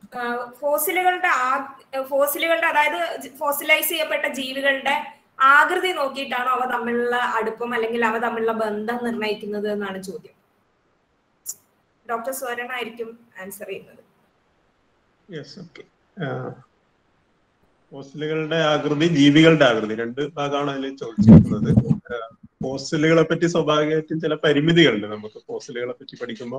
ഫോസിലുകളുടെ ഫോസിലുകളുടെ അതായത് ഫോസിലൈസ് ചെയ്യപ്പെട്ട ജീവികളുടെ ആകൃതി നോക്കിയിട്ടാണോ അവ തമ്മിലുള്ള അടുപ്പം അല്ലെങ്കിൽ അവ തമ്മിലുള്ള ബന്ധം നിർണ്ണയിക്കുന്നത് എന്നാണ് ചോദ്യം ഡോക്ടർ സ്വരൺ ആയിരിക്കും ആൻസർ ചെയ്യുന്നത് യെസ് ഓക്കെ ഫോസിലുകളുടെ ആകൃതി ജീവികളുടെ ആകൃതി രണ്ട് ഭാഗമാണ് അതിൽ ചോദിച്ചിരിക്കുന്നത് ഫോസിലുകളെ പറ്റി സ്വാഭാവികമായിട്ടും ചില പരിമിതികളുണ്ട് നമുക്ക് ഫോസിലുകളെ പറ്റി പഠിക്കുമ്പോൾ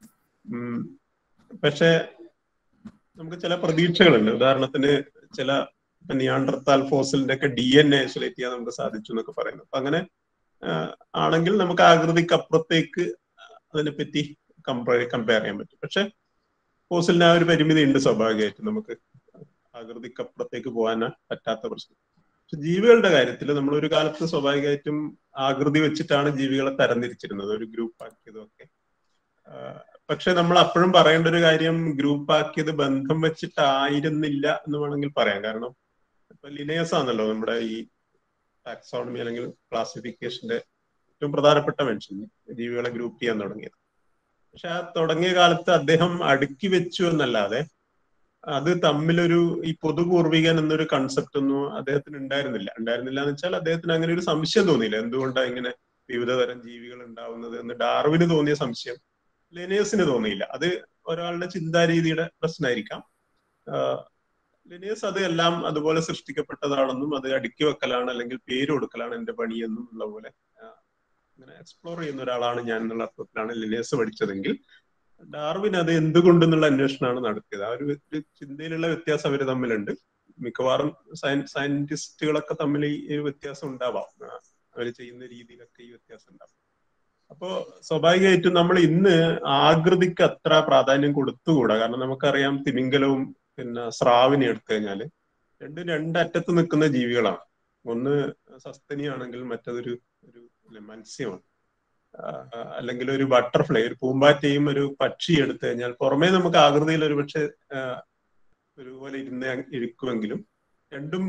പക്ഷെ നമുക്ക് ചില പ്രതീക്ഷകളുണ്ട് ഉദാഹരണത്തിന് ചില നിയാണ്ടർത്താൽ ഫോസിലിന്റെ ഒക്കെ ഡി എൻ എ ഐസൊലേറ്റ് ചെയ്യാൻ നമുക്ക് സാധിച്ചു എന്നൊക്കെ പറയുന്നു അപ്പൊ അങ്ങനെ ആണെങ്കിൽ നമുക്ക് ആകൃതിക്ക് അപ്പുറത്തേക്ക് അതിനെപ്പറ്റി കമ്പയർ കമ്പയർ ചെയ്യാൻ പറ്റും പക്ഷെ ഫോസിലിന് ആ ഒരു പരിമിതി ഉണ്ട് സ്വാഭാവികമായിട്ടും നമുക്ക് ആകൃതിക്ക് അപ്പുറത്തേക്ക് പോകാൻ പറ്റാത്ത പ്രശ്നം പക്ഷെ ജീവികളുടെ കാര്യത്തിൽ നമ്മൾ ഒരു കാലത്ത് സ്വാഭാവികമായിട്ടും ആകൃതി വെച്ചിട്ടാണ് ജീവികളെ തരംതിരിച്ചിരുന്നത് ഒരു ഗ്രൂപ്പ് ആക്കിയതും ഒക്കെ പക്ഷെ നമ്മൾ അപ്പോഴും പറയേണ്ട ഒരു കാര്യം ഗ്രൂപ്പ് ആക്കിയത് ബന്ധം വെച്ചിട്ടായിരുന്നില്ല എന്ന് വേണമെങ്കിൽ പറയാം കാരണം ഇപ്പൊ ലിനേഴ്സ് ആണല്ലോ നമ്മുടെ ഈ ടാക്സോണമി അല്ലെങ്കിൽ ക്ലാസിഫിക്കേഷന്റെ ഏറ്റവും പ്രധാനപ്പെട്ട മനുഷ്യൻ ജീവികളെ ഗ്രൂപ്പ് ചെയ്യാൻ തുടങ്ങിയത് പക്ഷെ ആ തുടങ്ങിയ കാലത്ത് അദ്ദേഹം അടുക്കി വെച്ചു എന്നല്ലാതെ അത് തമ്മിലൊരു ഈ പൊതുപൂർവികൻ എന്നൊരു കൺസെപ്റ്റ് ഒന്നും അദ്ദേഹത്തിന് ഉണ്ടായിരുന്നില്ല ഉണ്ടായിരുന്നില്ല എന്ന് വെച്ചാൽ അദ്ദേഹത്തിന് അങ്ങനെ ഒരു സംശയം തോന്നിയില്ല എന്തുകൊണ്ടാണ് ഇങ്ങനെ വിവിധ തരം ജീവികൾ ഉണ്ടാവുന്നത് എന്ന് ഡാർവിന് തോന്നിയ സംശയം ലെനേഴ്സിന് തോന്നിയില്ല അത് ഒരാളുടെ ചിന്താരീതിയുടെ പ്രശ്നമായിരിക്കാം ലിനിയസ് അത് എല്ലാം അതുപോലെ സൃഷ്ടിക്കപ്പെട്ടതാണെന്നും അത് അടുക്കി വെക്കലാണ് അല്ലെങ്കിൽ പേര് കൊടുക്കലാണ് എന്റെ പണിയെന്നും ഉള്ള പോലെ അങ്ങനെ എക്സ്പ്ലോർ ചെയ്യുന്ന ഒരാളാണ് ഞാൻ എന്നുള്ള അർത്ഥത്തിലാണ് ലിനിയസ് പഠിച്ചതെങ്കിൽ ഡാർവിൻ അത് എന്തുകൊണ്ടെന്നുള്ള അന്വേഷണമാണ് നടത്തിയത് ആ ഒരു ചിന്തയിലുള്ള വ്യത്യാസം അവർ തമ്മിലുണ്ട് മിക്കവാറും സയന്റിസ്റ്റുകളൊക്കെ തമ്മിൽ ഈ ഒരു വ്യത്യാസം ഉണ്ടാവാം അവർ ചെയ്യുന്ന രീതിയിലൊക്കെ ഈ വ്യത്യാസം ഉണ്ടാവും അപ്പോ സ്വാഭാവികമായിട്ടും നമ്മൾ ഇന്ന് ആകൃതിക്ക് അത്ര പ്രാധാന്യം കൊടുത്തുകൂടാ കാരണം നമുക്കറിയാം തിമിംഗലവും പിന്നെ സ്രാവിനെ എടുത്തു കഴിഞ്ഞാല് രണ്ടും രണ്ടറ്റത്ത് നിൽക്കുന്ന ജീവികളാണ് ഒന്ന് സസ്തനിയാണെങ്കിൽ മറ്റതൊരു ഒരു മത്സ്യമാണ് അല്ലെങ്കിൽ ഒരു ബട്ടർഫ്ലൈ ഒരു പൂമ്പാറ്റയും ഒരു പക്ഷി എടുത്തു കഴിഞ്ഞാൽ പുറമേ നമുക്ക് ആകൃതിയിൽ ഒരു പക്ഷെ ഒരുപോലെ ഇരുന്ന് ഇരിക്കുമെങ്കിലും രണ്ടും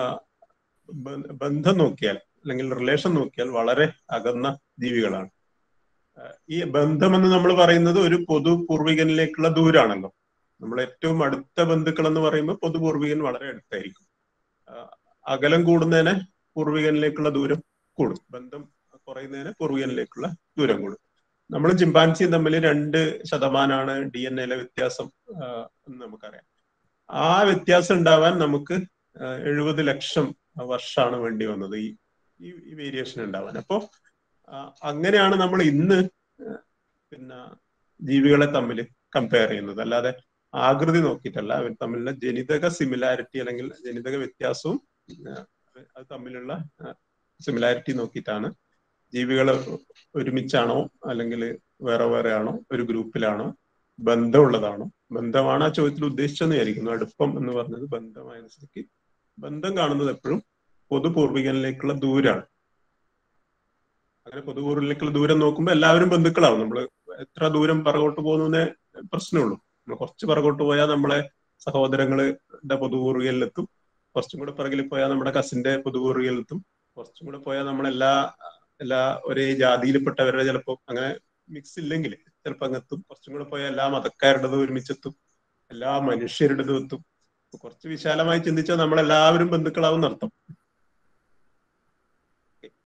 ബന്ധം നോക്കിയാൽ അല്ലെങ്കിൽ റിലേഷൻ നോക്കിയാൽ വളരെ അകന്ന ജീവികളാണ് ഈ ബന്ധമെന്ന് നമ്മൾ പറയുന്നത് ഒരു പൊതു പൂർവികനിലേക്കുള്ള ദൂരാണല്ലോ നമ്മൾ ഏറ്റവും അടുത്ത ബന്ധുക്കൾ എന്ന് പറയുമ്പോൾ പൊതുപൂർവികൻ വളരെ അടുത്തായിരിക്കും അകലം കൂടുന്നതിന് പൂർവികനിലേക്കുള്ള ദൂരം കൂടും ബന്ധം കുറയുന്നതിന് പൂർവികനിലേക്കുള്ള ദൂരം കൂടും നമ്മളും ചിമ്പാൻസിയും തമ്മിൽ രണ്ട് ശതമാനമാണ് ഡി എൻ എയിലെ വ്യത്യാസം എന്ന് നമുക്കറിയാം ആ വ്യത്യാസം ഉണ്ടാവാൻ നമുക്ക് എഴുപത് ലക്ഷം വർഷമാണ് വേണ്ടി വന്നത് ഈ ഈ വേരിയേഷൻ ഉണ്ടാവാൻ അപ്പോ അങ്ങനെയാണ് നമ്മൾ ഇന്ന് പിന്നെ ജീവികളെ തമ്മിൽ കമ്പയർ ചെയ്യുന്നത് അല്ലാതെ ആകൃതി നോക്കിയിട്ടല്ല അവർ തമ്മിലുള്ള ജനിതക സിമിലാരിറ്റി അല്ലെങ്കിൽ ജനിതക വ്യത്യാസവും അത് തമ്മിലുള്ള സിമിലാരിറ്റി നോക്കിയിട്ടാണ് ജീവികൾ ഒരുമിച്ചാണോ അല്ലെങ്കിൽ വേറെ വേറെ ആണോ ഒരു ഗ്രൂപ്പിലാണോ ബന്ധമുള്ളതാണോ ബന്ധമാണ് ആ ചോദ്യത്തിൽ ഉദ്ദേശിച്ചെന്ന് വിചാരിക്കുന്നു അടുപ്പം എന്ന് പറഞ്ഞത് ബന്ധമായനുസരിച്ച് ബന്ധം കാണുന്നത് എപ്പോഴും പൊതുപൂർവികനിലേക്കുള്ള ദൂരാണ് അങ്ങനെ പൊതുപൂർവിലേക്കുള്ള ദൂരം നോക്കുമ്പോൾ എല്ലാവരും ബന്ധുക്കളാവും നമ്മൾ എത്ര ദൂരം പുറകോട്ട് പോകുന്നതേ പ്രശ്നമുള്ളൂ നമ്മൾ കുറച്ച് പുറകോട്ട് പോയാൽ നമ്മളെ സഹോദരങ്ങളുടെ പൊതുപൂർവികനിലെത്തും കുറച്ചും കൂടെ പിറകിൽ പോയാൽ നമ്മുടെ കസിന്റെ പൊതുപൂർവികനിലെത്തും കുറച്ചും കൂടെ പോയാൽ നമ്മളെല്ലാ എല്ലാ ഒരേ ജാതിയിൽപ്പെട്ടവരുടെ ചിലപ്പോൾ അങ്ങനെ മിക്സ് ഇല്ലെങ്കിൽ ചിലപ്പോൾ അങ്ങെത്തും കുറച്ചും കൂടെ പോയാൽ എല്ലാ മതക്കാരുടേതും ഒരുമിച്ചെത്തും എല്ലാ മനുഷ്യരുടേതും എത്തും കുറച്ച് വിശാലമായി ചിന്തിച്ചാൽ നമ്മളെല്ലാവരും ബന്ധുക്കളാവും അർത്ഥം